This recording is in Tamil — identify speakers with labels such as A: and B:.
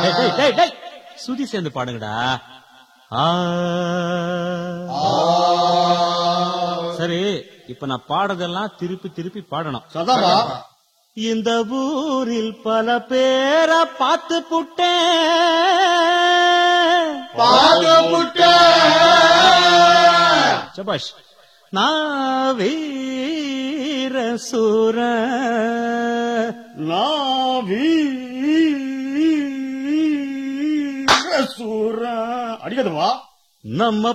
A: டேய், டேய், டேய், டேய். சுதி சேர்ந்து பாடுங்கடா ஆ. சரி இப்ப நான் பாடுறதெல்லாம் திருப்பி திருப்பி பாடணும்
B: சதாபா
A: இந்த ஊரில் பல பேரை பார்த்து புட்டேன்
B: பாக புட்ட
A: சபாஷ் நான் வீர சூர
B: நாவி சூர அடிக்கதுவா
A: நம்ம